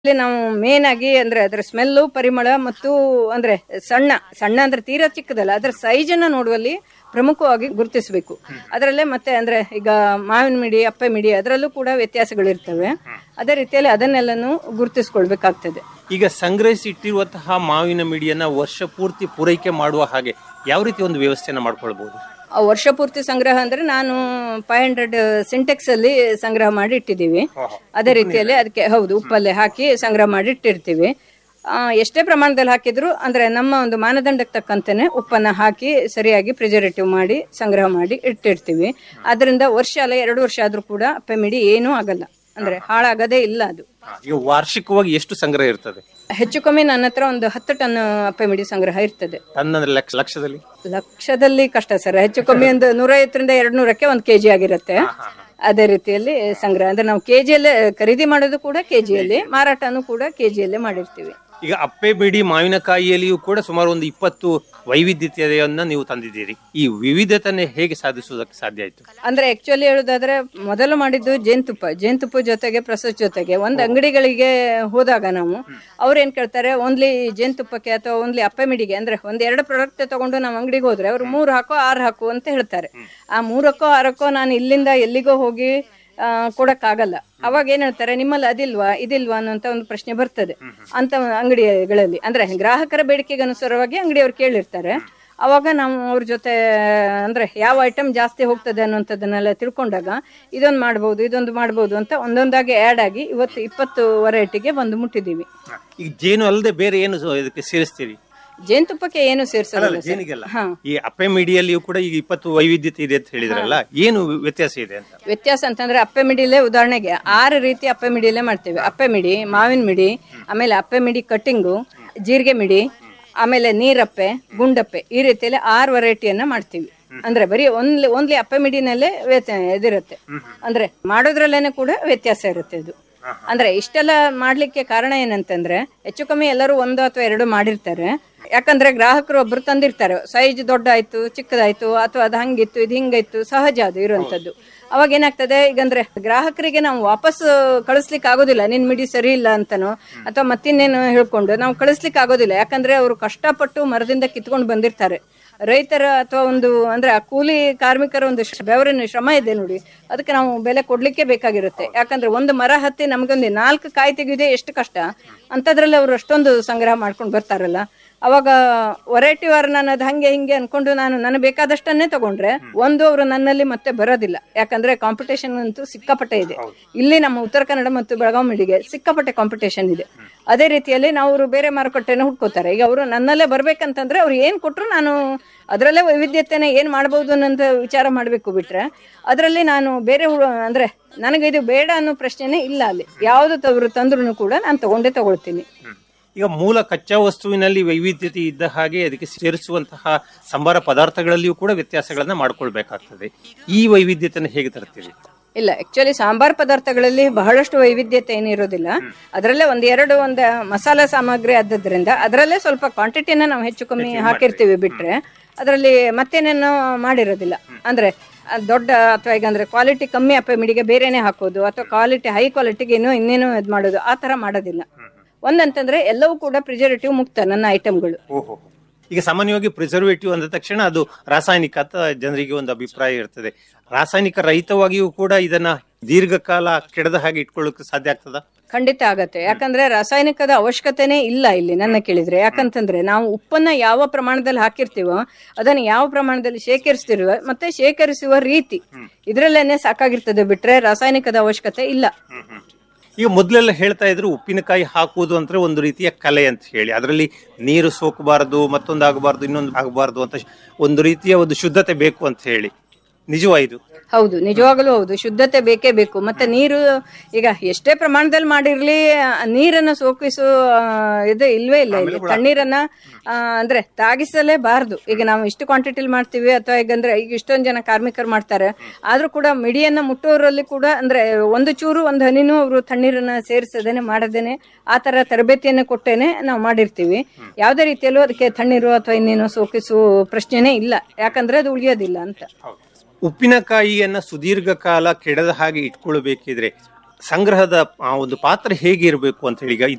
ಇಲ್ಲಿ ನಾವು ಮೇನ್ ಆಗಿ ಅಂದ್ರೆ ಅದರ ಸ್ಮೆಲ್ಲು ಪರಿಮಳ ಮತ್ತು ಅಂದ್ರೆ ಸಣ್ಣ ಸಣ್ಣ ಅಂದ್ರೆ ತೀರಾ ಚಿಕ್ಕದಲ್ಲ ಅದರ ಸೈಜ್ ಅನ್ನ ನೋಡುವಲ್ಲಿ ಪ್ರಮುಖವಾಗಿ ಗುರುತಿಸಬೇಕು ಅದರಲ್ಲೇ ಮತ್ತೆ ಅಂದ್ರೆ ಈಗ ಮಾವಿನ ಮಿಡಿ ಅಪ್ಪೆ ಮಿಡಿ ಅದರಲ್ಲೂ ಕೂಡ ವ್ಯತ್ಯಾಸಗಳಿರ್ತವೆ ಅದೇ ರೀತಿಯಲ್ಲಿ ಅದನ್ನೆಲ್ಲನೂ ಗುರುತಿಸ್ಕೊಳ್ಬೇಕಾಗ್ತದೆ ಈಗ ಸಂಗ್ರಹಿಸಿ ಇಟ್ಟಿರುವಂತಹ ಮಾವಿನ ಮಿಡಿಯನ್ನ ವರ್ಷ ಪೂರ್ತಿ ಪೂರೈಕೆ ಮಾಡುವ ಹಾಗೆ ಯಾವ ರೀತಿ ಒಂದು ವ್ಯವಸ್ಥೆಯನ್ನ ಮಾಡ್ಕೊಳ್ಬಹುದು ಆ ವರ್ಷ ಪೂರ್ತಿ ಸಂಗ್ರಹ ಅಂದ್ರೆ ನಾನು ಫೈವ್ ಹಂಡ್ರೆಡ್ ಸಿಂಟೆಕ್ಸ್ ಅಲ್ಲಿ ಸಂಗ್ರಹ ಮಾಡಿ ಇಟ್ಟಿದ್ದೀವಿ ಅದೇ ರೀತಿಯಲ್ಲಿ ಅದಕ್ಕೆ ಹೌದು ಉಪ್ಪಲ್ಲೇ ಹಾಕಿ ಸಂಗ್ರಹ ಮಾಡಿ ಇಟ್ಟಿರ್ತೀವಿ ಆ, ಎಷ್ಟೇ ಪ್ರಮಾಣದಲ್ಲಿ ಹಾಕಿದ್ರು ಅಂದ್ರೆ ನಮ್ಮ ಒಂದು ಮಾನದಂಡಕ್ಕೆ ತಕ್ಕಂತೆನೆ ಉಪ್ಪನ್ನ ಹಾಕಿ ಸರಿಯಾಗಿ ಪ್ರಿಸರ್ವೇಟಿವ್ ಮಾಡಿ ಸಂಗ್ರಹ ಮಾಡಿ ಇಟ್ಟಿರ್ತೀವಿ ಅದರಿಂದ ವರ್ಷ ಅಲ್ಲ ಎರಡು ವರ್ಷ ಆದ್ರೂ ಕೂಡ ಪೆಮಿಡಿ ಏನೂ ಆಗಲ್ಲ ಅಂದ್ರೆ ಹಾಳಾಗದೇ ಇಲ್ಲ ಅದು ಈಗ ವಾರ್ಷಿಕವಾಗಿ ಎಷ್ಟು ಸಂಗ್ರಹ ಇರ್ತದೆ ಹೆಚ್ಚು ಕಮ್ಮಿ ನನ್ನ ಹತ್ರ ಒಂದು ಹತ್ತು ಟನ್ ಪೆಮಿಡಿ ಸಂಗ್ರಹ ಇರ್ತದೆ ತನ್ನ ಲಕ್ಷ ಲಕ್ಷದಲ್ಲಿ ಲಕ್ಷದಲ್ಲಿ ಕಷ್ಟ ಸರ್ ಹೆಚ್ಚು ಕಮ್ಮಿ ಒಂದು ನೂರೈವತ್ತರಿಂದ ಎರಡು ನೂರಕ್ಕೆ ಒಂದು ಕೆಜಿ ಆಗಿರುತ್ತೆ ಅದೇ ರೀತಿಯಲ್ಲಿ ಸಂಗ್ರಹ ಅಂದ್ರೆ ನಾವು ಕೆಜಿಯಲ್ಲೇ ಖರೀದಿ ಮಾಡೋದು ಕೂಡ ಕೆಜಿಯಲ್ಲಿ ಮಾರಾಟನೂ ಕೂಡ ಕೆಜಿಯಲ್ಲೇ ಮಾಡಿರ್ತೀವಿ ಈಗ ಅಪ್ಪೆ ಬಿಡಿ ಮಾವಿನಕಾಯಿಯಲ್ಲಿಯೂ ಕೂಡ ಸುಮಾರು ಒಂದು ಇಪ್ಪತ್ತು ವೈವಿಧ್ಯತೆಯನ್ನ ನೀವು ತಂದಿದ್ದೀರಿ ಈ ವಿವಿಧತೆಯನ್ನು ಹೇಗೆ ಸಾಧಿಸುವುದಕ್ಕೆ ಸಾಧ್ಯ ಆಯ್ತು ಅಂದ್ರೆ ಆಕ್ಚುಲಿ ಹೇಳೋದಾದ್ರೆ ಮೊದಲು ಮಾಡಿದ್ದು ಜೇನುತುಪ್ಪ ಜೇನುತುಪ್ಪ ಜೊತೆಗೆ ಪ್ರೊಸೆಸ್ ಜೊತೆಗೆ ಒಂದು ಅಂಗಡಿಗಳಿಗೆ ಹೋದಾಗ ನಾವು ಅವ್ರು ಏನ್ ಕೇಳ್ತಾರೆ ಓನ್ಲಿ ಜೇನುತುಪ್ಪಕ್ಕೆ ಅಥವಾ ಓನ್ಲಿ ಅಪ್ಪೆ ಮಿಡಿಗೆ ಅಂದ್ರೆ ಒಂದ್ ಎರಡು ಪ್ರಾಡಕ್ಟ್ ತಗೊಂಡು ನಾವು ಅಂಗಡಿಗೆ ಹೋದ್ರೆ ಅವ್ರು ಮೂರು ಹಾಕೋ ಆರು ಹಾಕು ಅಂತ ಹೇಳ್ತಾರೆ ಆ ಮೂರಕ್ಕೋ ಆರಕ್ಕೋ ನಾನು ಇಲ್ಲಿಂದ ಎಲ್ಲಿಗೋ ಹೋಗಿ ಆ, ಕೊಡಕ್ಕಾಗಲ್ಲ ಅವಾಗ ಏನ್ ಹೇಳ್ತಾರೆ ನಿಮ್ಮಲ್ಲಿ ಅದಿಲ್ವಾ ಇದಿಲ್ವಾ ಅನ್ನೋಂತ ಒಂದು ಪ್ರಶ್ನೆ ಬರ್ತದೆ ಅಂತ ಅಂಗಡಿಗಳಲ್ಲಿ ಅಂದ್ರೆ ಗ್ರಾಹಕರ ಬೇಡಿಕೆಗೆ ಅನುಸಾರವಾಗಿ ಅಂಗಡಿಯವ್ರು ಕೇಳಿರ್ತಾರೆ ಅವಾಗ ನಾವು ಅವ್ರ ಜೊತೆ ಅಂದ್ರೆ ಯಾವ ಐಟಮ್ ಜಾಸ್ತಿ ಹೋಗ್ತದೆ ಅನ್ನುವಂಥದ್ದನ್ನೆಲ್ಲ ತಿಳ್ಕೊಂಡಾಗ ಇದೊಂದು ಮಾಡ್ಬೋದು ಇದೊಂದು ಮಾಡ್ಬೋದು ಅಂತ ಒಂದೊಂದಾಗಿ ಆ್ಯಡ್ ಆಗಿ ಇವತ್ತು ಇಪ್ಪತ್ತು ವೆರೈಟಿಗೆ ಬಂದು ಮುಟ್ಟಿದ್ದೀವಿ ಈಗ ಜೇನು ಅಲ್ಲದೆ ಬೇರೆ ಏನು ಸೊ- ಇದಕ್ಕೆ ಸೇರಿಸ್ತೀರಿ ಜೇನುತುಪ್ಪಕ್ಕೆ ಏನು ಸೇರಿಸೋದಿಲ್ಲ ಸರ್. ಜೇನಿಗೆಲ್ಲ ಹಾ ಈ ಅಪ್ಪೆ ಮಿಡಿಯಲ್ಲಿಯೂ ಕೂಡ ಈಗ ಇಪ್ಪತ್ತು ವೈವಿಧ್ಯತೆ ಇದೆ ಅಂತ ಹೇಳಿದ್ರಲ್ಲ ಏನು ವ್ಯತ್ಯಾಸ ಇದೆ ಅಂತ ವ್ಯತ್ಯಾಸ ಅಂತಂದ್ರೆ ಅಪ್ಪೆ ಮಿಡಿಲೇ ಉದಾಹರಣೆಗೆ ಆರು ರೀತಿ ಅಪ್ಪೆ ಮಿಡಿಲೇ ಮಾಡ್ತೇವೆ ಅಪ್ಪೆ ಮಿಡಿ ಮಾವಿನ ಮಿಡಿ ಆಮೇಲೆ ಅಪ್ಪೆ ಮಿಡಿ ಕಟ್ಟಿಂಗು ಜೀರಿಗೆ ಮಿಡಿ ಆಮೇಲೆ ನೀರಪ್ಪೆ ಗುಂಡಪ್ಪೆ ಈ ರೀತಿಯಲ್ಲಿ ಆರು ವೆರೈಟಿಯನ್ನ ಮಾಡ್ತೀವಿ ಅಂದ್ರೆ ಬರೀ ಓನ್ಲಿ ಓನ್ಲಿ ಅಪ್ಪೆ ಮಿಡಿನಲ್ಲೇ ವ್ಯತ್ಯ ಇದಿರುತ್ತೆ ಅಂದ್ರೆ ಮಾಡೋದ್ರಲ್ಲೇನೆ ಕೂಡ ವ್ಯತ್ಯಾಸ ಇರುತ್ತೆ ಇದು ಅಂದ್ರೆ ಇಷ್ಟೆಲ್ಲ ಮಾಡ್ಲಿಕ್ಕೆ ಕಾರಣ ಏನಂತಂದ್ರೆ ಹೆಚ್ಚು ಕಮ್ಮಿ ಎಲ್ಲರೂ ಒಂದು ಅಥವಾ ಎರಡು ಮಾಡಿರ್ತಾರೆ ಯಾಕಂದ್ರೆ ಗ್ರಾಹಕರು ಒಬ್ರು ತಂದಿರ್ತಾರೆ ಸೈಜ್ ದೊಡ್ಡ ಆಯ್ತು ಚಿಕ್ಕದಾಯ್ತು ಅಥವಾ ಅದು ಹಂಗಿತ್ತು ಇದು ಹಿಂಗಾಯ್ತು ಸಹಜ ಅದು ಇರುವಂತದ್ದು ಅವಾಗ ಏನಾಗ್ತದೆ ಈಗಂದ್ರೆ ಗ್ರಾಹಕರಿಗೆ ನಾವು ವಾಪಸ್ ಕಳಿಸ್ಲಿಕ್ಕೆ ಆಗೋದಿಲ್ಲ ನಿನ್ ಮಿಡಿ ಸರಿ ಇಲ್ಲ ಅಂತನೋ ಅಥವಾ ಮತ್ತಿನ್ನೇನು ಹೇಳ್ಕೊಂಡು ನಾವು ಕಳಿಸ್ಲಿಕ್ಕೆ ಆಗೋದಿಲ್ಲ ಯಾಕಂದ್ರೆ ಅವರು ಕಷ್ಟಪಟ್ಟು ಮರದಿಂದ ಕಿತ್ಕೊಂಡು ಬಂದಿರ್ತಾರೆ ರೈತರ ಅಥವಾ ಒಂದು ಅಂದ್ರೆ ಆ ಕೂಲಿ ಕಾರ್ಮಿಕರ ಒಂದು ಶ್ರ- ಬೆವರಿನ ಶ್ರಮ ಇದೆ ನೋಡಿ ಅದಕ್ಕೆ ನಾವು ಬೆಲೆ ಕೊಡ್ಲಿಕ್ಕೆ ಬೇಕಾಗಿರುತ್ತೆ ಯಾಕಂದ್ರೆ ಒಂದು ಮರ ಹತ್ತಿ ನಮಗೊಂದು ನಾಲ್ಕು ಕಾಯಿ ತೆಗೆಯುವುದೇ ಎಷ್ಟು ಕಷ್ಟ ಅಂತದ್ರಲ್ಲಿ ಅವರು ಅಷ್ಟೊಂದು ಸಂಗ್ರಹ ಮಾಡ್ಕೊಂಡು ಬರ್ತಾರಲ್ಲ ಅವಾಗ ವೆರೈಟಿ ವಾರ್ ನಾನು ಅದು ಹಂಗೆ ಹಿಂಗೆ ಅನ್ಕೊಂಡು ನಾನು ನನಗೆ ಬೇಕಾದಷ್ಟನ್ನೇ ತಗೊಂಡ್ರೆ ಒಂದು ಅವರು ನನ್ನಲ್ಲಿ ಮತ್ತೆ ಬರೋದಿಲ್ಲ ಯಾಕಂದ್ರೆ ಕಾಂಪಿಟೇಷನ್ ಅಂತೂ ಸಿಕ್ಕಾಪಟ್ಟೆ ಇದೆ ಇಲ್ಲಿ ನಮ್ಮ ಉತ್ತರ ಕನ್ನಡ ಮತ್ತು ಬೆಳಗಾವಿ ಮಿಡಿಗೆ ಸಿಕ್ಕಾಪಟ್ಟೆ ಕಾಂಪಿಟೇಷನ್ ಇದೆ ಅದೇ ರೀತಿಯಲ್ಲಿ ನಾವು ಅವರು ಬೇರೆ ಮಾರುಕಟ್ಟೆನ ಹುಡ್ಕೋತಾರೆ ಈಗ ಅವರು ನನ್ನಲ್ಲೇ ಬರ್ಬೇಕಂತಂದ್ರೆ ಅವ್ರು ಏನ್ ಕೊಟ್ರು ನಾನು ಅದರಲ್ಲೇ ವೈವಿಧ್ಯತೆನ ಏನ್ ಮಾಡ್ಬೋದು ಅನ್ನೋಂಥ ವಿಚಾರ ಮಾಡಬೇಕು ಬಿಟ್ರೆ ಅದರಲ್ಲಿ ನಾನು ಬೇರೆ ಹುಡು ಅಂದ್ರೆ ನನಗೆ ಇದು ಬೇಡ ಅನ್ನೋ ಪ್ರಶ್ನೆನೇ ಇಲ್ಲ ಅಲ್ಲಿ ಯಾವ್ದು ತವರು ತಂದ್ರು ಕೂಡ ನಾನು ತಗೊಂಡೇ ತಗೊಳ್ತೀನಿ ಈಗ ಮೂಲ ಕಚ್ಚಾ ವಸ್ತುವಿನಲ್ಲಿ ವೈವಿಧ್ಯತೆ ಇದ್ದ ಹಾಗೆ ಅದಕ್ಕೆ ಸೇರಿಸುವಂತಹ ಸಂಬಾರ ಪದಾರ್ಥಗಳಲ್ಲಿಯೂ ಕೂಡ ವ್ಯತ್ಯಾಸಗಳನ್ನ ಮಾಡ್ಕೊಳ್ಬೇಕಾಗ್ತದೆ ಈ ವೈವಿಧ್ಯತೆಯನ್ನು ಹೇಗೆ ತರ್ತೀರಿ ಇಲ್ಲ ಆಕ್ಚುಲಿ ಸಾಂಬಾರ್ ಪದಾರ್ಥಗಳಲ್ಲಿ ಬಹಳಷ್ಟು ವೈವಿಧ್ಯತೆ ಏನಿರೋದಿಲ್ಲ ಅದರಲ್ಲೇ ಒಂದ್ ಎರಡು ಒಂದು ಮಸಾಲಾ ಸಾಮಗ್ರಿ ಆದದ್ರಿಂದ ಅದರಲ್ಲೇ ಸ್ವಲ್ಪ ಕ್ವಾಂಟಿಟಿನ ನಾವು ಹೆಚ್ಚು ಕಮ್ಮಿ ಹಾಕಿರ್ತೀವಿ ಬಿಟ್ರೆ ಅದರಲ್ಲಿ ಮತ್ತೇನೇನು ಮಾಡಿರೋದಿಲ್ಲ ಅಂದ್ರೆ ಆ ದೊಡ್ಡ ಅಥವಾ ಈಗ ಅಂದ್ರೆ ಕ್ವಾಲಿಟಿ ಕಮ್ಮಿ ಅಪ್ಪ ಮಿಡಿಗೆ ಬೇರೆನೆ ಹಾಕೋದು ಅಥವಾ ಕ್ವಾಲಿಟಿ ಹೈ ಕ್ವಾಲಿಟಿಗೆ ಇನ್ನೂ ಇನ್ನೇನು ಇದು ಮಾಡೋದು ಆ ತರ ಮಾಡೋದಿಲ್ಲ ಒಂದಂತಂದ್ರೆ ಎಲ್ಲವೂ ಕೂಡ ಪ್ರಿಸರ್ವೇಟಿವ್ ಮುಕ್ತ ನನ್ನ ಐಟಮ್ಗಳು ಓಹೋ ಈಗ ಸಾಮಾನ್ಯವಾಗಿ ಪ್ರಿಸರ್ವೇಟಿವ್ ಅಂದ ತಕ್ಷಣ ಅದು ರಾಸಾಯನಿಕ ಅಂತ ಜನರಿಗೆ ಒಂದು ಅಭಿಪ್ರಾಯ ಇರ್ತದೆ ರಾಸಾಯನಿಕ ರಹಿತವಾಗಿಯೂ ಕೂಡ ಇದನ್ನ ದೀರ್ಘಕಾಲ ಕೆಡದ ಹಾಗೆ ಇಟ್ಕೊಳ್ಳೋಕೆ ಸಾಧ್ಯ ಆಗ್ತದ ಖಂಡಿತ ಆಗತ್ತೆ ಯಾಕಂದ್ರೆ ರಾಸಾಯನಿಕದ ಅವಶ್ಯಕತೆನೇ ಇಲ್ಲ ಇಲ್ಲಿ ನನ್ನ ಕೇಳಿದ್ರೆ ಯಾಕಂತಂದ್ರೆ ನಾವು ಉಪ್ಪನ್ನ ಯಾವ ಪ್ರಮಾಣದಲ್ಲಿ ಹಾಕಿರ್ತೀವೋ ಅದನ್ನ ಯಾವ ಪ್ರಮಾಣದಲ್ಲಿ ಶೇಖರಿಸ್ತಿರುವ ಮತ್ತೆ ಶೇಖರಿಸುವ ರೀತಿ ಇದ್ರಲ್ಲೇನೆ ಸಾಕಾಗಿರ್ತದೆ ಬಿಟ್ರೆ ರಾಸಾಯನಿಕದ ಅವಶ್ಯಕತೆ ಇಲ್ಲ ಈಗ ಮೊದಲೆಲ್ಲ ಹೇಳ್ತಾ ಇದ್ರು ಉಪ್ಪಿನಕಾಯಿ ಹಾಕುವುದು ಅಂದ್ರೆ ಒಂದು ರೀತಿಯ ಕಲೆ ಅಂತ ಹೇಳಿ ಅದರಲ್ಲಿ ನೀರು ಸೋಕಬಾರದು ಮತ್ತೊಂದು ಆಗಬಾರ್ದು ಇನ್ನೊಂದು ಆಗಬಾರ್ದು ಅಂತ ಒಂದು ರೀತಿಯ ಒಂದು ಶುದ್ಧತೆ ಬೇಕು ಅಂತ ಹೇಳಿ ನಿಜವಾ ಇದು ಹೌದು ನಿಜವಾಗಲೂ ಹೌದು ಶುದ್ಧತೆ ಬೇಕೇ ಬೇಕು ಮತ್ತೆ ನೀರು ಈಗ ಎಷ್ಟೇ ಪ್ರಮಾಣದಲ್ಲಿ ಮಾಡಿರ್ಲಿ ಆ, ನೀರನ್ನ ಸೋಕಿಸೋ ಆ, ಇದು ಇಲ್ವೇ ಇಲ್ಲ ಇಲ್ಲಿ ತಣ್ಣೀರನ್ನ ಆ, ಅಂದ್ರೆ ತಾಗಿಸಲೇಬಾರದು ಈಗ ನಾವು ಇಷ್ಟು ಕ್ವಾಂಟಿಟಿಲಿ ಮಾಡ್ತೀವಿ ಅಥವಾ ಈಗ ಅಂದ್ರೆ ಈಗ ಇಷ್ಟೊಂದು ಜನ ಕಾರ್ಮಿಕರು ಮಾಡ್ತಾರೆ ಆದ್ರೂ ಕೂಡ ಮಿಡಿಯನ್ನ ಮುಟ್ಟೋರಲ್ಲಿ ಕೂಡ ಅಂದ್ರೆ ಒಂದು ಚೂರು ಒಂದು ಹನಿನೂ ಅವರು ತಣ್ಣೀರನ್ನ ಸೇರಿಸದೇನೆ ಮಾಡದೇನೆ ಆ ತರ ತರಬೇತಿಯನ್ನು ಕೊಟ್ಟೇನೆ ನಾವು ಮಾಡಿರ್ತೀವಿ ಯಾವುದೇ ರೀತಿಯಲ್ಲೂ ಅದಕ್ಕೆ ತಣ್ಣೀರು ಅಥವಾ ಇನ್ನೇನು ಸೋಕಿಸುವ ಪ್ರಶ್ನೆನೇ ಇಲ್ಲ ಯಾಕಂದ್ರೆ ಅದು ಉಳಿಯೋದಿಲ್ಲ ಅಂತ ಉಪ್ಪಿನಕಾಯಿಯನ್ನ ಸುದೀರ್ಘ ಕಾಲ ಕೆಡದ ಹಾಗೆ ಇಟ್ಕೊಳ್ಬೇಕಿದ್ರೆ ಸಂಗ್ರಹದ ಆ ಒಂದು ಪಾತ್ರ ಹೇಗೆ ಇರಬೇಕು ಅಂತ ಹೇಳಿ ಈಗ